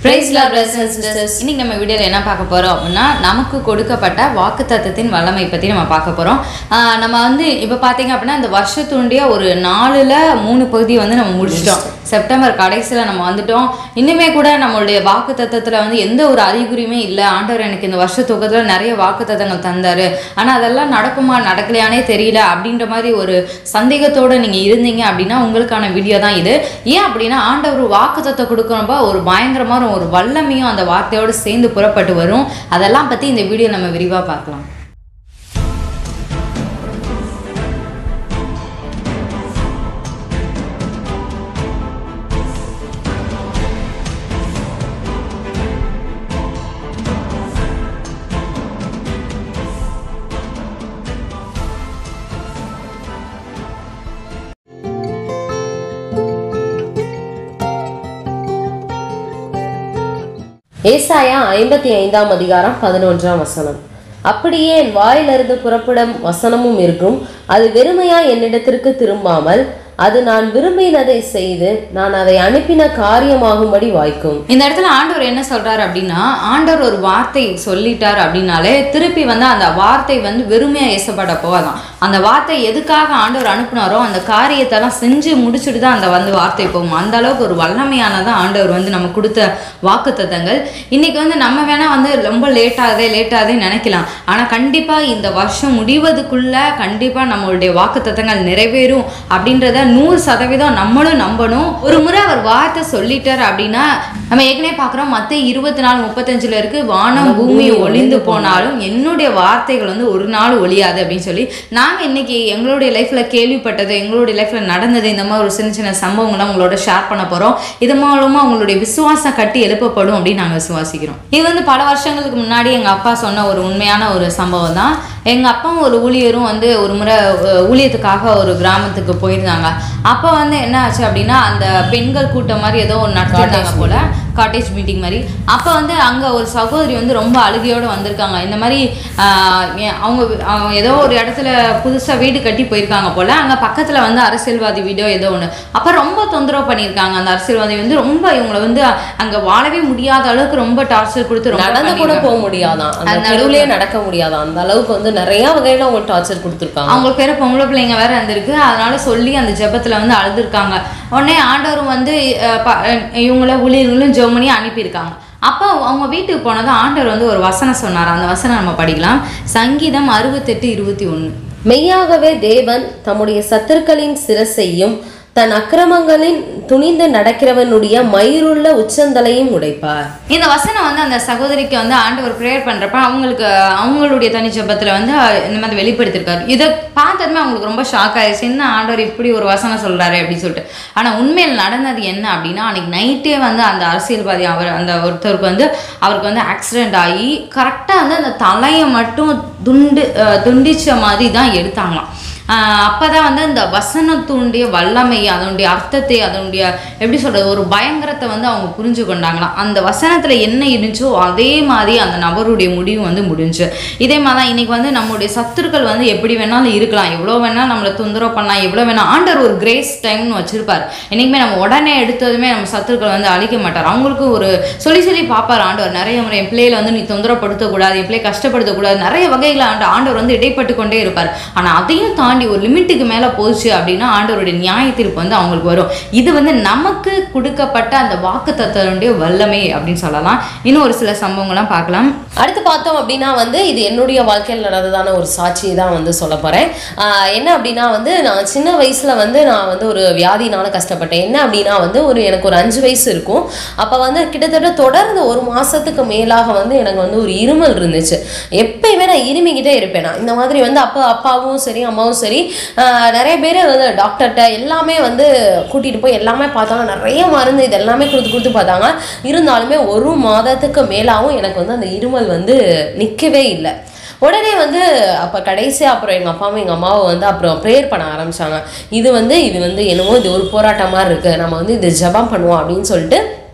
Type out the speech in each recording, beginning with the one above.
Price லா presence இன்னைக்கு நம்ம வீடியோவில் என்ன பார்க்க போறோம் அப்படின்னா நமக்கு கொடுக்கப்பட்ட வாக்குத்தத்தத்தின் வல்லமை பத்தி நம்ம பார்க்க போறோம் ஆஹ் நம்ம வந்து இப்போ பார்த்தீங்க அப்படின்னா இந்த வருஷத்துண்டிய ஒரு நாலுல மூணு பகுதியை வந்து நம்ம முடிச்சிட்டோம் செப்டம்பர் கடைசியில் நம்ம வந்துட்டோம் இன்னுமே கூட நம்மளுடைய வாக்குத்தத்தத்தில் வந்து எந்த ஒரு அறிகுறியுமே இல்லை ஆண்டவர் எனக்கு இந்த வருஷ துவக்கத்தில் நிறைய வாக்குத்தத்தங்கள் தந்தாரு ஆனால் அதெல்லாம் நடக்குமா நடக்கலையானே தெரியல அப்படின்ற மாதிரி ஒரு சந்தேகத்தோட நீங்கள் இருந்தீங்க அப்படின்னா உங்களுக்கான வீடியோ தான் இது ஏன் அப்படின்னா ஆண்டவர் வாக்குத்தத்தை கொடுக்குறப்ப ஒரு பயங்கரமான ஒரு வல்லமையும் அந்த வார்த்தையோடு சேர்ந்து புறப்பட்டு வரும் அதெல்லாம் பற்றி இந்த வீடியோ நம்ம விரிவாக பார்க்கலாம் ஏசாயா ஐம்பத்தி ஐந்தாம் அதிகாரம் பதினொன்றாம் வசனம் அப்படியே என் வாயிலிருந்து புறப்படும் வசனமும் இருக்கும் அது வெறுமையா என்னிடத்திற்கு திரும்பாமல் அது நான் விரும்பினதை செய்து நான் அதை அனுப்பின காரியமாகும்படி வாய்க்கும் இந்த இடத்துல ஆண்டவர் என்ன சொல்றாரு அப்படின்னா ஆண்டவர் ஒரு வார்த்தை சொல்லிட்டார் அப்படின்னாலே திருப்பி வந்து அந்த வார்த்தை வந்து வெறுமையா ஏசப்பட போகாதான் அந்த வார்த்தை எதுக்காக ஆண்டவர் அனுப்புனாரோ அந்த காரியத்தெல்லாம் செஞ்சு முடிச்சுட்டு தான் அந்த வந்து வார்த்தை போகும் அந்த அளவுக்கு ஒரு வல்லமையானதான் ஆண்டவர் வந்து நம்ம கொடுத்த வாக்குத்தத்தங்கள் இன்னைக்கு வந்து நம்ம வேணா வந்து ரொம்ப லேட் ஆகுதே லேட் ஆகுதே நினைக்கலாம் ஆனா கண்டிப்பா இந்த வருஷம் முடிவதுக்குள்ள கண்டிப்பா நம்மளுடைய வாக்குத்தத்தங்கள் நிறைவேறும் அப்படின்றத நூறு சதவீதம் நம்மளும் நம்பணும் ஒரு முறை அவர் வார்த்தை சொல்லிட்டார் அப்படின்னா நம்ம ஏற்கனவே பார்க்குறோம் மற்ற இருபத்தி நாலு முப்பத்தஞ்சுல இருக்கு வானம் பூமி ஒளிந்து போனாலும் என்னுடைய வார்த்தைகள் வந்து ஒரு நாள் ஒழியாது அப்படின்னு சொல்லி நாங்கள் இன்னைக்கு எங்களுடைய லைஃப்ல கேள்விப்பட்டது எங்களுடைய லைஃப்ல நடந்தது இந்த மாதிரி ஒரு சின்ன சின்ன சம்பவங்களை உங்களோட ஷேர் பண்ண போறோம் இது மூலமா உங்களுடைய விசுவாசம் கட்டி எழுப்பப்படும் அப்படின்னு நாங்கள் விசுவாசிக்கிறோம் இது வந்து பல வருஷங்களுக்கு முன்னாடி எங்க அப்பா சொன்ன ஒரு உண்மையான ஒரு சம்பவம் தான் எங்க அப்பாவும் ஒரு ஊழியரும் வந்து ஒரு முறை அஹ், ஊழியத்துக்காக ஒரு கிராமத்துக்கு போயிருந்தாங்க அப்போ வந்து என்ன ஆச்சு அப்படின்னா அந்த பெண்கள் கூட்டம் மாதிரி ஏதோ ஒன்று நடத்திட்டாங்க போல காட்டேஜ் மீட்டிங் மாதிரி அப்போ வந்து அங்கே ஒரு சகோதரி வந்து ரொம்ப அழுகையோடு வந்திருக்காங்க இந்த மாதிரி ஆஹ், ஏன் அவங்க அவங்க ஏதோ ஒரு இடத்துல புதுசாக வீடு கட்டி போயிருக்காங்க போல் அங்கே பக்கத்தில் வந்து அரசியல்வாதி வீடோ ஏதோ ஒன்று அப்போ ரொம்ப தொந்தரவு பண்ணியிருக்காங்க அந்த அரசியல்வாதி வந்து ரொம்ப இவங்களை வந்து அங்கே வாழவே முடியாத அளவுக்கு ரொம்ப டார்ச்சர் கொடுத்து ரொம்ப நடந்து கூட பண்ணியிருக்காங்க. போக முடியாதான் அந்த அது நடுவுலயே நடக்க முடியாதான் அந்த அளவுக்கு வந்து நிறைய வகையில அவங்க டார்ச்சர் கொடுத்துருக்காங்க அவங்களுக்கு பேர பொம்பளை பிள்ளைங்க வேற இருந்திருக்கு அதனால சொல்லி அந்த ஜெபத்துல வந்து அழுதுருக்காங்க உடனே ஆண்டவரும் வந்து அஹ், ப- அஹ், இவங்கள ஊழியர்களும் ஜெர்மனி அனுப்பியிருக்காங்க அப்போ அவங்க வீட்டுக்கு போனதும் ஆண்டவர் வந்து ஒரு வசனம் சொன்னார் அந்த வசனம் நம்ம படிக்கலாம் சங்கீதம் அறுபத்தெட்டு இருபத்தி ஒன்று மெய்யாகவே தேவன் தம்முடைய சத்துருக்களின் சிரசையும் தன் அக்கிரமங்களின் துணிந்து நடக்கிறவனுடைய மயிருள்ள உச்சந்தலையும் உடைப்பார் இந்த வசனம் வந்து அந்த சகோதரிக்கு வந்து ஆண்டவர் ப்ரேயர் பண்றப்ப அவங்களுக்கு அவங்களுடைய தனி ஜெபத்துல வந்து இந்த மாதிரி வெளிப்படுத்திருக்காரு இதை பார்த்ததுமே அவங்களுக்கு ரொம்ப ஷாக் ஆயிடுச்சு என்ன ஆண்டவர் இப்படி ஒரு வசனம் சொல்றாரு அப்படின்னு சொல்லிட்டு ஆனா உண்மையில் நடந்தது என்ன அப்படின்னா அன்னைக்கு நைட்டே வந்து அந்த அரசியல்வாதி அவர் அந்த ஒருத்தருக்கு வந்து அவருக்கு வந்து ஆக்சிடென்ட் ஆகி கரெக்டாக வந்து அந்த தலையை மட்டும் துண்டு அஹ், துண்டிச்ச மாதிரி தான் எடுத்தாங்களாம் ஆஹ் அப்பதான் வந்து அந்த வசனத்துடைய வல்லமை அதனுடைய அர்த்தத்தை அதனுடைய எப்படி சொல்றது ஒரு பயங்கரத்தை வந்து அவங்க புரிஞ்சு கொண்டாங்களாம் அந்த வசனத்துல என்ன இருந்துச்சோ அதே மாதிரி அந்த நபருடைய முடிவு வந்து முடிஞ்சு இதே மாதிரி தான் இன்னைக்கு வந்து நம்மளுடைய சத்துருக்கள் வந்து எப்படி வேணாலும் இருக்கலாம் எவ்வளோ வேணாலும் நம்மளை தொந்தரவு பண்ணலாம் எவ்வளோ வேணால் ஆண்டர் ஒரு கிரேஸ் டைம்னு வச்சிருப்பார் என்னைக்குமே நம்ம உடனே எடுத்ததுமே நம்ம சத்துருக்கள் வந்து அழிக்க மாட்டார் அவங்களுக்கு ஒரு சொல்லி சொல்லி பார்ப்பார் ஆண்டவர் நிறைய முறை என் பிள்ளையில வந்து நீ தொந்தரப்படுத்தக்கூடாது என் பிள்ளை கஷ்டப்படுத்தக்கூடாது நிறைய வகையில் ஆண்டு ஆண்டவர் வந்து இடைப்பட்டு கொண்டே இருப்பார் ஆனால் அதையும் தாண்டி ஒரு லிமிட்டுக்கு மேலே போச்சு அப்படின்னா ஆண்டவருடைய நியாய தீர்ப்பு வந்து அவங்களுக்கு வரும் இது வந்து நமக்கு கொடுக்கப்பட்ட அந்த வாக்கு தத்துவனுடைய வல்லமை அப்படின்னு சொல்லலாம் இன்னும் ஒரு சில சம்பவங்கள்லாம் பார்க்கலாம் அடுத்து பார்த்தோம் அப்படின்னா வந்து இது என்னுடைய வாழ்க்கையில் நடந்ததான ஒரு சாட்சியை தான் வந்து சொல்ல போகிறேன் என்ன அப்படின்னா வந்து நான் சின்ன வயசில் வந்து நான் வந்து ஒரு வியாதினால கஷ்டப்பட்டேன் என்ன அப்படின்னா வந்து ஒரு எனக்கு ஒரு அஞ்சு வயசு இருக்கும் அப்போ வந்து கிட்டத்தட்ட தொடர்ந்து ஒரு மாதத்துக்கு மேலாக வந்து எனக்கு வந்து ஒரு இருமல் இருந்துச்சு எப்பயுமே நான் இருமிக்கிட்டே இருப்பேன் நான் இந்த மாதிரி வந்து அப்போ அப்பாவும் சரி அம்மாவும் சரி ஆஹ் நிறைய பேர் வந்து டாக்டர்கிட்ட எல்லாமே வந்து கூட்டிகிட்டு போய் எல்லாமே பார்த்தாங்க நிறைய மருந்து இது எல்லாமே கொடுத்து கொடுத்து பார்த்தாங்க இருந்தாலுமே ஒரு மாதத்துக்கு மேலாகவும் எனக்கு வந்து அந்த இருமல் வந்து நிற்கவே இல்லை உடனே வந்து அப்போ கடைசியாக அப்புறம் எங்கள் அப்பாவும் எங்கள் அம்மாவும் வந்து அப்புறம் ப்ரேயர் பண்ண ஆரம்பிச்சாங்க இது வந்து இது வந்து என்னமோ இது ஒரு போராட்டம் மாதிரி இருக்குது நம்ம வந்து இது ஜெபம் பண்ணுவோம் அப்படின்னு சொல்லிட்டு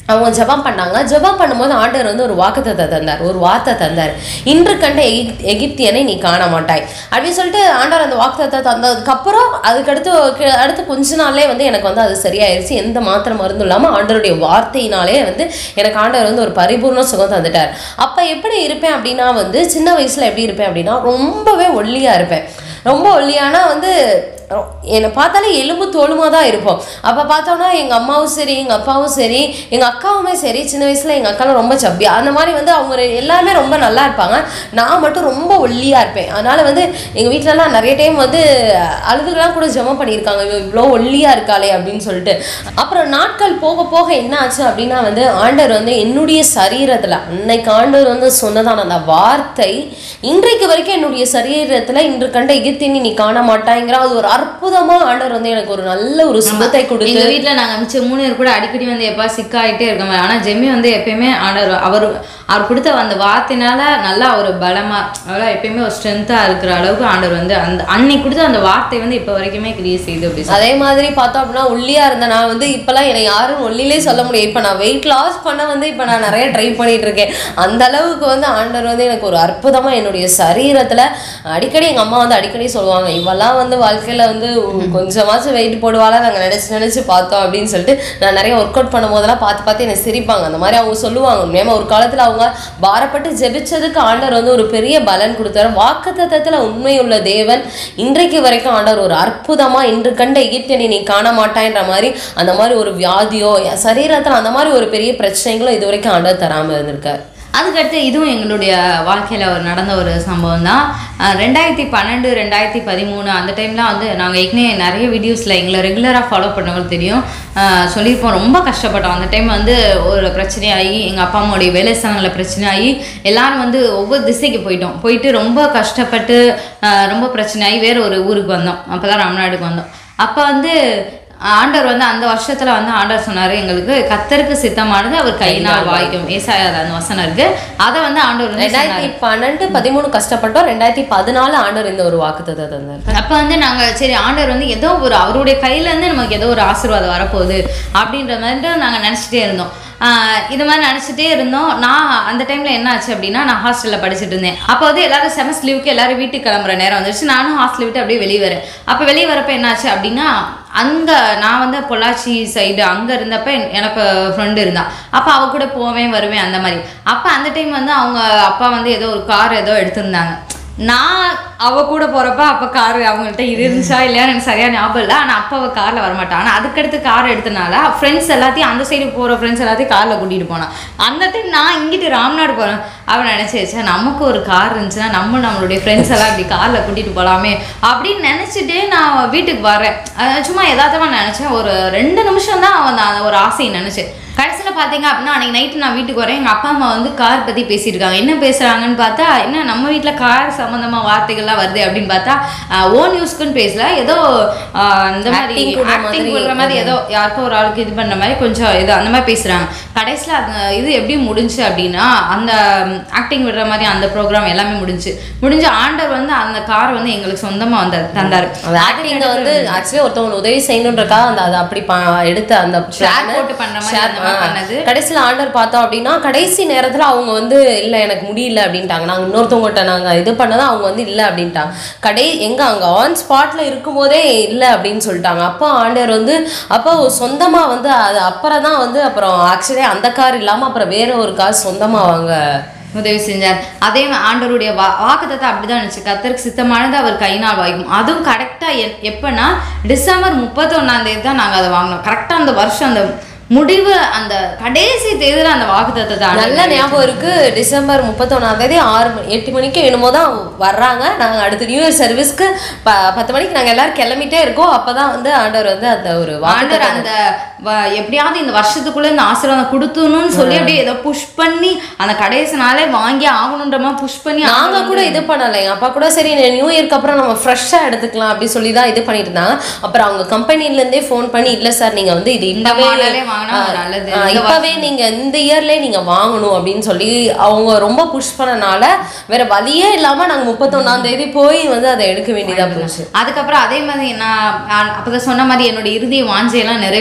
அவங்க ஜெபம் பண்ணாங்க ஜெபம் பண்ணும்போது ஆண்டவர் வந்து ஒரு வாக்குத்தத்தை தந்தார் ஒரு வார்த்தை தந்தார் இன்று கண்ட எகிப் எகிப்தியனை நீ காண மாட்டாய் அப்படின்னு சொல்லிட்டு ஆண்டவர் அந்த வாக்குத்தத்தை தந்ததுக்கப்புறம் அதுக்கடுத்து கி- அடுத்து கொஞ்ச நாள்லே வந்து எனக்கு வந்து அது சரியாயிருச்சு எந்த மாத்திரை மருந்தும் இல்லாமல் ஆண்டவருடைய வார்த்தையினாலே வந்து எனக்கு ஆண்டவர் வந்து ஒரு பரிபூர்ண சுகம் தந்துட்டார் அப்போ எப்படி இருப்பேன் அப்படின்னா வந்து சின்ன வயசில் எப்படி இருப்பேன் அப்படின்னா ரொம்பவே ஒல்லியாக இருப்பேன் ரொம்ப ஒல்லியானா வந்து ரொ- என்னை பார்த்தாலே எலும்பு தோலுமா தான் இருப்போம் அப்போ பார்த்தோன்னா எங்கள் அம்மாவும் சரி எங்கள் அப்பாவும் சரி எங்கள் அக்காவுமே சரி சின்ன வயசில் எங்கள் அக்காலாம் ரொம்ப சப்பியா அந்த மாதிரி வந்து அவங்க ரெ- எல்லாருமே ரொம்ப நல்லா இருப்பாங்க நான் மட்டும் ரொம்ப ஒல்லியாக இருப்பேன் அதனால் வந்து எங்கள் வீட்டிலலாம் நிறைய டைம் வந்து அழுதுகளாம் கூட ஜெபம் பண்ணியிருக்காங்க இவ இவ்வளோ ஒல்லியாக இருக்காளே அப்படின்னு சொல்லிட்டு அப்புறம் நாட்கள் போக போக என்ன ஆச்சு அப்படின்னா வந்து ஆண்டவர் வந்து என்னுடைய சரீரத்தில் அன்னைக்கு ஆண்டவர் வந்து சொன்னதான அந்த வார்த்தை இன்றைக்கு வரைக்கும் என்னுடைய சரீரத்தில் இன்று கண்ட எகிப்தினி நீ காண மாட்டாங்கிற அது ஒரு அற்புதமா ஆண்டவர் வந்து எனக்கு ஒரு நல்ல ஒரு சுகத்தை கொடுத்து எங்க வீட்ல நாங்க மிச்சம் மூணு பேர் கூட அடிக்கடி வந்து எப்பா சிக்காயிட்டே இருக்கோம் ஆனா ஜெம்மி வந்து எப்பயுமே ஆண்டவர் அவர் அவர் கொடுத்த அந்த வார்த்தைனால நல்லா ஒரு பலமா அவ்வளோ எப்பயுமே ஒரு ஸ்ட்ரென்த்தா இருக்கிற அளவுக்கு ஆண்டவர் வந்து அந்த அன்னைக்கு கொடுத்த அந்த வார்த்தை வந்து இப்ப வரைக்குமே கிரியை செய்யுது அப்படி அதே மாதிரி பார்த்தோம் அப்படின்னா ஒல்லியா இருந்தேன் நான் வந்து இப்பெல்லாம் என்னை யாரும் ஒல்லிலே சொல்ல முடியும் இப்போ நான் வெயிட் லாஸ் பண்ண வந்து இப்போ நான் நிறைய ட்ரை பண்ணிட்டு இருக்கேன் அந்த அளவுக்கு வந்து ஆண்டவர் வந்து எனக்கு ஒரு அற்புதமா என்னுடைய சரீரத்துல அடிக்கடி எங்க அம்மா வந்து அடிக்கடி சொல்லுவாங்க இவெல்லாம் வந்து வாழ்க்கையில வந்து கொஞ்சமாச்சும் வெயிட் போடுவாளா நாங்க நினைச்சு நினைச்சு பார்த்தோம் அப்படின்னு சொல்லிட்டு நான் நிறைய ஒர்க் அவுட் பண்ணும் போதெல்லாம் பார்த்து பார்த்து என்னை சிரிப்பாங்க அந்த மாதிரி அவங்க சொல்லுவாங்க உண்மையாம ஒரு காலத்துல அவங்க பாரப்பட்டு ஜெபிச்சதுக்கு ஆண்டவர் வந்து ஒரு பெரிய பலன் கொடுத்தாரு வாக்குத்தத்தத்துல உண்மையுள்ள தேவன் இன்றைக்கு வரைக்கும் ஆண்டவர் ஒரு அற்புதமா இன்று கண்ட எகிப்தியனை நீ காண மாட்டான்ற மாதிரி அந்த மாதிரி ஒரு வியாதியோ என் சரீரத்துல அந்த மாதிரி ஒரு பெரிய பிரச்சனைகளும் இது வரைக்கும் ஆண்டவர் தராம இருந்திருக்காரு அதுக்கடுத்து இதுவும் எங்களுடைய வாழ்க்கையில ஒரு நடந்த ஒரு சம்பவம் தான் அஹ் ரெண்டாயிரத்தி பன்னெண்டு ரெண்டாயிரத்தி பதிமூணு அந்த டைம்லாம் வந்து நாங்கள் ஏற்கனவே நிறைய வீடியோஸில் எங்களை ரெகுலராக ஃபாலோ பண்ணவங்களுக்கு தெரியும் அஹ் சொல்லியிருப்போம் ரொம்ப கஷ்டப்பட்டோம் அந்த டைம் வந்து ஒரு பிரச்சனையாகி எங்கள் அப்பா அம்மாவுடைய வேலை ஸ்தலங்களில் பிரச்சனையாகி எல்லாரும் வந்து ஒவ்வொரு திசைக்கு போயிட்டோம் போயிட்டு ரொம்ப கஷ்டப்பட்டு அஹ் ரொம்ப பிரச்சனையாகி வேற ஒரு ஊருக்கு வந்தோம் அப்போ தான் ராம்நாடுக்கு வந்தோம் அப்போ வந்து ஆண்டவர் வந்து அந்த வருஷத்துல வந்து ஆண்டவர் சொன்னாரு எங்களுக்கு கத்தருக்கு சித்தமானது அவர் கையினால் வாய்க்கும் ஏசாயாத அந்த வசனம் இருக்கு அதை வந்து ஆண்டவர் வந்து சொன்னாரு. ரெண்டாயிரத்தி பன்னெண்டு பதிமூணு கஷ்டப்பட்டோம் ரெண்டாயிரத்தி பதினாலு ஆண்டவர் இந்த ஒரு வாக்குத்தத்தை தந்தார் அப்ப வந்து நாங்க சரி ஆண்டவர் வந்து ஏதோ ஒரு அவருடைய கையில இருந்து நமக்கு ஏதோ ஒரு ஆசீர்வாதம் வரப்போகுது அப்படின்ற மாதிரி நாங்க நினைச்சிட்டே இருந்தோம் ஆஹ் இது மாதிரி நினச்சிட்டே இருந்தோம் நான் அந்த டைமில் என்ன ஆச்சு அப்படின்னா நான் ஹாஸ்டலில் படிச்சுட்டு இருந்தேன் அப்போ வந்து எல்லாரும் செமஸ்டர் லீவுக்கு எல்லாரும் வீட்டுக்கு கிளம்புற நேரம் வந்துருச்சு நானும் ஹாஸ்டல் விட்டு அப்படியே வெளியே வரேன் அப்போ வெளியே வரப்போ என்னாச்சு அப்படின்னா அங்கே நான் வந்து பொள்ளாச்சி சைடு அங்கே இருந்தப்ப என்- எனக்கு ஃப்ரெண்டு இருந்தா அப்போ அவ கூட போவேன் வருவேன் அந்த மாதிரி அப்போ அந்த டைம் வந்து அவங்க அப்பா வந்து ஏதோ ஒரு கார் ஏதோ எடுத்திருந்தாங்க நான் அவ கூட போறப்ப அப்ப கார் அவங்கள்ட்ட இது இருந்துச்சா இல்லையான்னு எனக்கு சரியா ஞாபகம் இல்லை ஆனா அப்ப அவ கார்ல வரமாட்டான் ஆனா அதுக்கடுத்து கார் எடுத்தனால ஃப்ரெண்ட்ஸ் எல்லாத்தையும் அந்த சைடு போற ஃப்ரெண்ட்ஸ் எல்லாத்தையும் கார்ல கூட்டிட்டு போனான் அந்த டைம் நான் இங்கிட்டு ராம்நாடு போறேன் அவன் நினைச்சு "ச்சே, நமக்கு ஒரு கார் இருந்துச்சுன்னா நம்ம நம்மளுடைய ஃப்ரெண்ட்ஸ் எல்லாம் இப்படி கார்ல கூட்டிட்டு போலாமே அப்படின்னு நினைச்சிட்டே நான் வீட்டுக்கு வரேன் அஹ் சும்மா யதார்த்தமா நினைச்சேன் ஒரு ரெண்டு நிமிஷம் தான் அவன் அந்த ஒரு ஆசையை நினைச்சேன் கடைசியில் பார்த்தீங்க அப்படின்னா அன்னைக்கு நைட்டு நான் வீட்டுக்கு வரேன் எங்கள் அப்பா அம்மா வந்து கார் பற்றி பேசியிருக்காங்க என்ன பேசுகிறாங்கன்னு பார்த்தா என்ன நம்ம வீட்டில் கார் சம்மந்தமாக வார்த்தைகள்லாம் வருது அப்படின்னு பார்த்தா ஓன் யூஸ்க்குன்னு பேசல ஏதோ ஆஹ், இந்த மாதிரி Acting கூட ஆக்டிங் மாதிரி கொடுக்குற மாதிரி ஏதோ யாருக்கோ ஒரு ஆளுக்கு இது பண்ண மாதிரி கொஞ்சம் இது அந்த மாதிரி பேசுகிறாங்க கடைசியில் அந்த இது எப்படி முடிஞ்சு அப்படின்னா அந்த ஆக்டிங் விடுற மாதிரி அந்த ப்ரோக்ராம் எல்லாமே முடிஞ்சு முடிஞ்சு ஆண்டர் வந்து அந்த கார் வந்து எங்களுக்கு சொந்தமாக வந்து தந்தார் அந்த ஆக்டிங்க வந்து ஆக்சுவலி ஒருத்தவங்க உதவி செய்யணுன்றக்காக அந்த அதை அப்படி ப- எடுத்த அந்த ஷேர் plan போட்டு பண்ணுற மாதிரி அந்த மாதிரி பண்ணது கடைசியில் ஆர்டர் பார்த்தோம் அப்படின்னா கடைசி நேரத்தில் அவங்க வந்து இல்லை எனக்கு முடியல அப்படின்ட்டாங்க நாங்கள் இன்னொருத்தவங்ககிட்ட நாங்கள் இது பண்ணதான் அவங்க வந்து இல்லை அப்படின்ட்டாங்க கடை எங்கே அங்கே ஆன் ஸ்பாட்டில் இருக்கும்போதே இல்லை அப்படின்னு சொல்லிட்டாங்க அப்போ ஆண்டர் வந்து அப்போ சொந்தமாக வந்து அது அப்புறம் தான் வந்து அப்புறம் ஆக்சுவலி அந்த கார் இல்லாமல் அப்புறம் வேற ஒரு கார் சொந்தமாக வாங்க உதவி செஞ்சார் அதே மா- ஆண்டவருடைய வா வாக்குத்தத்தை அப்படிதான் இருந்துச்சு கத்தருக்கு சித்தமானது அவர் கையினால் வாய்க்கும் அதுவும் கரெக்டாக எப்பன்னா டிசம்பர் முப்பத்தொன்னாம் தேதி தான் நாங்கள் அதை வாங்கினோம் கரெக்டாக அந்த வருஷம் அந்த முடிவு அந்த கடைசி தேதியில் அந்த வாக்குத்தத்தை நல்ல ஞாபகம் இருக்கு டிசம்பர் முப்பத்தொன்னாம் தேதி ஆறு மணி எட்டு மணிக்கு என்னமோ தான் வர்றாங்க நாங்கள் அடுத்த நியூ இயர் சர்வீஸ்க்கு ப பத்து மணிக்கு நாங்கள் எல்லாரும் கிளம்பிட்டே இருக்கோம் அப்பதான் வந்து ஆண்டவர் வந்து அந்த ஒரு ஆண்டர் வாக்கு அந்த வ- எப்படியாவது இந்த வருஷத்துக்குள்ள இந்த ஆசீர்வாதம் கொடுத்துணும்னு சொல்லி அப்படியே ஏதோ புஷ் பண்ணி அந்த கடைசி நாளே வாங்கி ஆகணுன்ற மாதிரி புஷ் பண்ணி நாங்க கூட இது பண்ணல எங்க அப்பா கூட சரி நியூ இயர்க்கு அப்புறம் நம்ம ஃப்ரெஷ்ஷா எடுத்துக்கலாம் அப்படி சொல்லி தான் இது பண்ணிட்டு இருந்தாங்க அப்புறம் அவங்க கம்பெனில இருந்தே ஃபோன் பண்ணி இல்ல சார் நீங்க வந்து இது இந்த இப்பவே மாடலே வாங்கினா நல்லது ஆ, இந்த இப்பவே நீங்க இந்த இயர்லயே நீங்க வாங்கணும் அப்படின்னு சொல்லி அவங்க ரொம்ப புஷ் பண்ணனால வேற வழியே இல்லாம நாங்க முப்பத்தொன்னாம் தேதி போய் வந்து அதை எடுக்க வேண்டியதா போச்சு அதுக்கப்புறம் அதே மாதிரி நான் நான் அப்பதான் சொன்ன மாதிரி என்னோட இறுதி வாஞ்சையெல்லாம் நிறைவேறுச்சு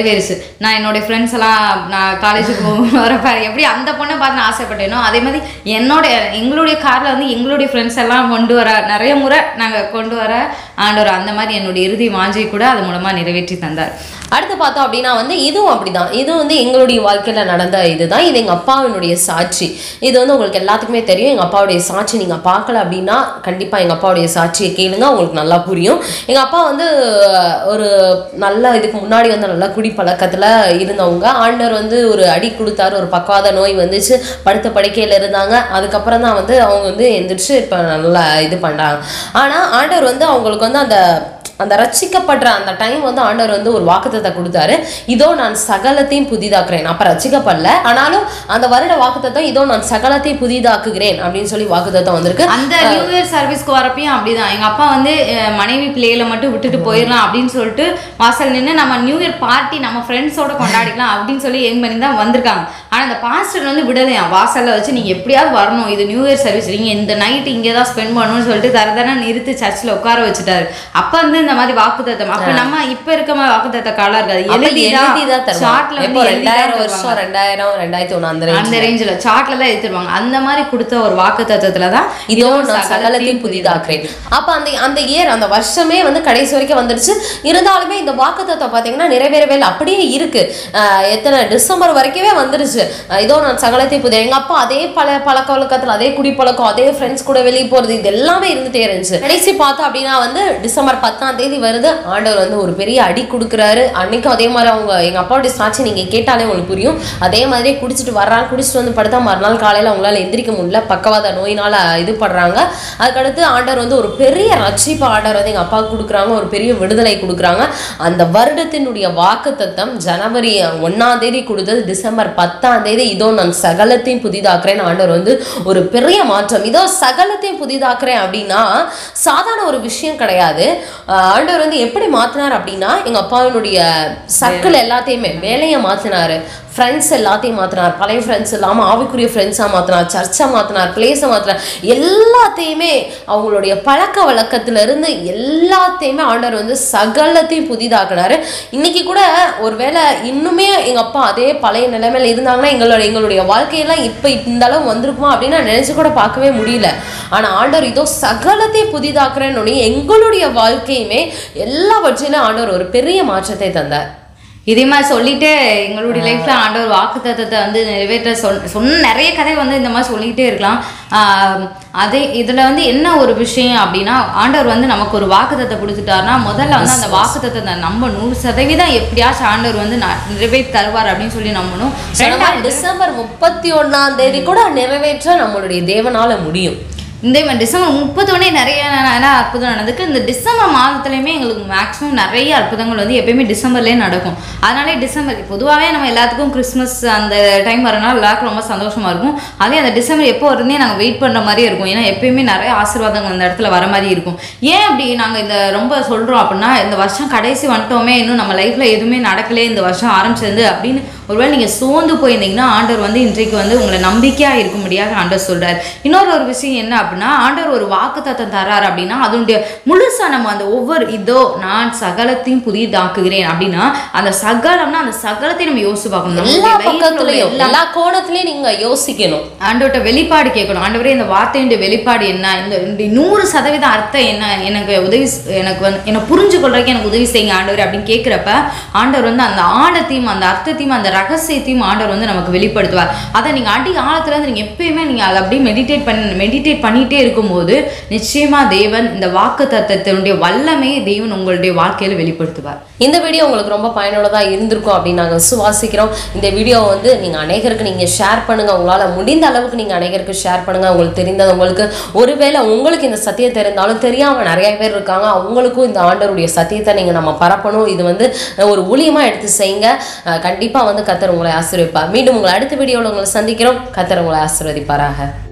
நான் என்னுடைய ஃப்ரெண்ட்ஸ் எல்லாம் நான் காலேஜுக்கு வரப்ப எப்படி அந்த பொண்ணை பார்த்து நான் ஆசைப்பட்டேனோ அதே மாதிரி என்னோட எங்களுடைய காரில் வந்து எங்களுடைய ஃப்ரெண்ட்ஸ் எல்லாம் கொண்டு வர நிறைய முறை நாங்கள் கொண்டு வர ஆண்டவர் அந்த மாதிரி என்னுடைய இறுதி வாஞ்சை கூட அது மூலமாக நிறைவேற்றி தந்தார் அடுத்து பார்த்தோம் அப்படின்னா வந்து இதுவும் அப்படிதான் இது வந்து எங்களுடைய வாழ்க்கையில நடந்த இதுதான் இது எங்க அப்பாவினுடைய சாட்சி இது வந்து உங்களுக்கு எல்லாத்துக்குமே தெரியும் எங்க அப்பாவுடைய சாட்சி நீங்க பார்க்கல அப்படின்னா கண்டிப்பா எங்க அப்பாவுடைய சாட்சியை கேளுங்க உங்களுக்கு நல்லா புரியும் எங்க அப்பா வந்து அஹ், ஒரு நல்ல இதுக்கு முன்னாடி வந்து நல்ல குடிப்பழக்கத்துல இருந்தவங்க ஆண்டவர் வந்து ஒரு அடி கொடுத்தாரு ஒரு பக்கவாத நோய் வந்துச்சு படுத்த படுக்கையில இருந்தாங்க அதுக்கப்புறம் தான் வந்து அவங்க வந்து எந்திரிச்சு இப்ப நல்லா இது பண்றாங்க ஆனா ஆண்டவர் வந்து அவங்களுக்கு வந்து அந்த அந்த ரட்சிக்கப்படுற அந்த டைம் வந்து ஆண்டவர் வந்து ஒரு வாக்குத்தத்தை கொடுத்தாரு இதோ நான் சகலத்தையும் புதிதாக்குறேன் அப்ப ரட்சிக்கப்படல ஆனாலும் அந்த வருட வாக்குத்தத்தம் இதோ நான் சகலத்தையும் புதிதாக்குகிறேன் அப்படின்னு சொல்லி வாக்குத்தத்தம் வந்திருக்கு அந்த நியூ இயர் சர்வீஸ்க்கு வரப்பையும் அப்படிதான் எங்க அப்பா வந்து அஹ், மனைவி பிள்ளைகளை மட்டும் விட்டுட்டு போயிடலாம் அப்படின்னு சொல்லிட்டு வாசல் நின்று நம்ம நியூ இயர் பார்ட்டி நம்ம ஃப்ரெண்ட்ஸோட கொண்டாடிக்கலாம் அப்படின்னு சொல்லி எங் பண்ணி தான் வந்திருக்காங்க ஆனா அந்த பாஸ்டர் வந்து விடலையா வாசல்ல வச்சு நீங்க எப்படியாவது வரணும் இது நியூ இயர் சர்வீஸ் நீங்க இந்த நைட் இங்கே தான் ஸ்பெண்ட் பண்ணணும்னு சொல்லிட்டு தரதர நிறுத்தி சர்ச்சில் உட்கார வச்சுட்டாரு அப்ப வந்து இந்த மாதிரி வாக்குத்தத்தம் அப்ப நம்ம இப்ப இருக்க மாதிரி வாக்குத்தத்த காலம் இருக்காது அப்ப எழுதிதான் எழுதிதான் தருவாங்க சார்ட்ல எப்போ வந்து எழுதிதான் ரெண்டாயிரம் தருவாங்க. வருஷம் ரெண்டாயிரம் ரெண்டாயிரத்தி ஒண்ணு அந்த range. அந்த ரேஞ்சில் சார்ட்ல தான் எடுத்துருவாங்க அந்த மாதிரி கொடுத்த ஒரு வாக்கு தத்துவத்துல தான் இதோ நான் சகலத்தையும் புதிதாக்குறேன் அப்ப அந்த அந்த இயர் அந்த வருஷமே வந்து கடைசி வரைக்கும் வந்துடுச்சு இருந்தாலுமே இந்த வாக்குத்தத்தம் பாத்தீங்கன்னா நிறைவேறவே இல்லை அப்படியே இருக்கு ஆஹ் எத்தனை டிசம்பர் வரைக்குமே வந்துருச்சு ஆஹ் இதோ நான் சகலத்தையும் புதிய எங்க அப்பா அதே பல பழக்க வழக்கத்துல அதே குடிப்பழக்கம் அதே ஃப்ரெண்ட்ஸ் கூட வெளியே போறது இது எல்லாமே இருந்துட்டே இருந்துச்சு கடைசி பார்த்தோம் அப்படின்னா வந்து டிசம்பர் பத்தாம் தேதி வருது ஆண்டவர் வந்து ஒரு பெரிய அடி கொடுக்குறாரு அன்னைக்கும் அதே மாதிரி அவங்க எங்க அப்பாவுடைய சாட்சி நீங்க கேட்டாலே உங்களுக்கு புரியும் அதே மாதிரியே குடிச்சிட்டு வர்றாங்க குடிச்சிட்டு வந்து படுத்தா மறுநாள் காலையில அவங்களால எந்திரிக்க முடியல பக்கவாத நோயினால இது படுறாங்க அதுக்கடுத்து ஆண்டவர் வந்து ஒரு பெரிய ரட்சிப்பு ஆண்டவர் வந்து எங்க அப்பாவுக்கு கொடுக்குறாங்க ஒரு பெரிய விடுதலை கொடுக்குறாங்க அந்த வருடத்தினுடைய வாக்குத்தத்தம் ஜனவரி ஒன்னாம் தேதி கொடுத்தது டிசம்பர் பத்தாம் தேதி இதோ நான் சகலத்தையும் புதிதாக்குறேன் ஆண்டவர் வந்து ஒரு பெரிய மாற்றம் இதோ சகலத்தையும் புதிதாக்குறேன் அப்படின்னா சாதாரண ஒரு விஷயம் கிடையாது ஆஹ் ஆண்டவர் வந்து எப்படி மாத்தினார் அப்படின்னா எங்க அப்பாவினுடைய சர்க்கிள் எல்லாத்தையுமே வேலையை மாத்தினாரு ஃப்ரெண்ட்ஸ் எல்லாத்தையும் மாத்தினார் பழைய ஃப்ரெண்ட்ஸ் இல்லாமல் ஆவிக்குரிய ஃப்ரெண்ட்ஸாக மாத்தினார் சர்ச்சை மாத்தினார் பிளேஸை மாத்தினார் எல்லாத்தையுமே அவங்களுடைய பழக்க வழக்கத்துல இருந்து எல்லாத்தையுமே ஆண்டவர் வந்து சகலத்தையும் புதிதாக்குனாரு இன்னைக்கு கூட ஒருவேளை இன்னுமே எங்க அப்பா அதே பழைய நிலைமையில இருந்தாங்கன்னா எங்களோட எங்களுடைய வாழ்க்கையெல்லாம் இப்போ இந்த அளவு வந்திருக்குமா அப்படின்னு நான் நினைச்சு கூட பார்க்கவே முடியல ஆனா ஆண்டவர் இதோ சகலத்தையும் புதிதாக்குறேன்னு உடனே எங்களுடைய வாழ்க்கையுமே எல்லாவற்றிலும் ஆண்டவர் ஒரு பெரிய மாற்றத்தை தந்தார் இதே மாதிரி சொல்லிட்டு எங்களுடைய லைஃப்ல ஆண்டவர் வாக்கு தத்தத்தை வந்து நிறைவேற்ற சொன்ன சொன்ன நிறைய கதை வந்து இந்த மாதிரி சொல்லிக்கிட்டே இருக்கலாம் ஆஹ் அதே இதுல வந்து என்ன ஒரு விஷயம் அப்படின்னா ஆண்டவர் வந்து நமக்கு ஒரு வாக்கு தத்தை கொடுத்துட்டாருன்னா முதல்ல வந்து அந்த வாக்கு தத்தத்தை நம்ம நூறு சதவீதம் எப்படியாச்சும் ஆண்டவர் வந்து ந- நிறைவேற்றி தருவார் அப்படின்னு சொல்லி நம்பணும் சொன்ன மாதிரி டிசம்பர் முப்பத்தி ஒண்ணாம் தேதி கூட நிறைவேற்ற நம்மளுடைய தேவனால முடியும் இந்த மாதிரி டிசம்பர் முப்பத்தொன்னே நிறைய ந- அற்புதம் நடந்திருக்கு இந்த டிசம்பர் மாதத்துலையுமே எங்களுக்கு மேக்ஸிமம் நிறைய அற்புதங்கள் வந்து எப்பயுமே டிசம்பர்லேயே நடக்கும் அதனாலே டிசம்பர் பொதுவாகவே நம்ம எல்லாத்துக்கும் கிறிஸ்மஸ் அந்த டைம் வரனால எல்லாருக்கும் ரொம்ப சந்தோஷமா இருக்கும் அதே அந்த டிசம்பர் எப்போ வருதுன்னே நாங்கள் வெயிட் பண்ணுற மாதிரியே இருக்கும் ஏன்னா எப்பயுமே நிறைய ஆசீர்வாதங்கள் அந்த இடத்துல வர மாதிரி இருக்கும் ஏன் அப்படி நாங்கள் இந்த ரொம்ப சொல்கிறோம் அப்படின்னா இந்த வருஷம் கடைசி வந்துட்டோமே இன்னும் நம்ம லைஃப்பில் எதுவுமே நடக்கலே இந்த வருஷம் ஆரம்பிச்சிருந்து அப்படின்னு ஒருவேளை நீங்கள் சோர்ந்து போயிருந்தீங்கன்னா ஆண்டவர் வந்து இன்றைக்கு வந்து உங்களை நம்பிக்கையாக இருக்கும்படியாக ஆண்டவர் சொல்றாரு இன்னொரு ஒரு விஷயம் என்ன அப்படின்னா ஆண்டவர் ஒரு வாக்கு தத்தம் தராரு அப்படின்னா அதனுடைய முழுசா நம்ம அந்த ஒவ்வொரு இதோ நான் சகலத்தையும் புதிதாக்குகிறேன் அப்படின்னா அந்த சகலம்னா அந்த சகலத்தையும் நம்ம யோசிச்சு பார்க்கணும் எல்லா நம்மளுடைய life ல உள்ள பக்கத்துலயும் எல்லா எல்லா கோணத்துலயும் நீங்க யோசிக்கணும் ஆண்டவர்கிட்ட வெளிப்பாடு கேட்கணும் ஆண்டவரே இந்த வார்த்தையுடைய வெளிப்பாடு என்ன இந்த இந்த நூறு சதவீத அர்த்தம் என்ன எனக்கு உதவி செ- எனக்கு வந்து என்னை புரிஞ்சு கொள்றதுக்கு எனக்கு உதவி செய்யுங்க ஆண்டவர் அப்படின்னு கேட்குறப்ப ஆண்டவர் வந்து அந்த ஆழத்தையும் அந்த அர்த்தத்தையும் அந்த ரகசியத்தையும் ஆண்டவர் வந்து நமக்கு வெளிப்படுத்துவார் அதை நீங்கள் அடி ஆழத்துல இருந்து நீங்கள் எப்பயுமே நீங்கள் அதை அப்படியே மெடிடேட் பண்ணி மெடிடேட் பண்ணிகிட்டே இருக்கும்போது நிச்சயமா தேவன் இந்த வாக்கு தத்தத்தினுடைய வல்லமையை தேவன் உங்களுடைய வாழ்க்கையில வெளிப்படுத்துவார் இந்த வீடியோ உங்களுக்கு ரொம்ப பயனுள்ளதா இருந்திருக்கும் அப்படின்னு நாங்க விசுவாசிக்கிறோம் இந்த வீடியோ வந்து நீங்க அநேகருக்கு நீங்க ஷேர் பண்ணுங்க உங்களால முடிந்த அளவுக்கு நீங்க அநேகருக்கு ஷேர் பண்ணுங்க உங்களுக்கு தெரிந்தது உங்களுக்கு ஒருவேளை உங்களுக்கு இந்த சத்தியம் தெரிந்தாலும் தெரியாம நிறைய பேர் இருக்காங்க அவங்களுக்கும் இந்த ஆண்டவருடைய சத்தியத்தை நீங்க நம்ம பரப்பணும் இது வந்து ஒரு ஊழியமா எடுத்து செய்யுங்க அஹ் கண்டிப்பா வந்து கத்தர் உங்களை ஆசீர்வதிப்பார் மீண்டும் உங்களை அடுத்த வீடியோவில் உங்களை சந்திக்கிறோம் கத்தர் உங்களை ஆசீர்வதிப்பாராக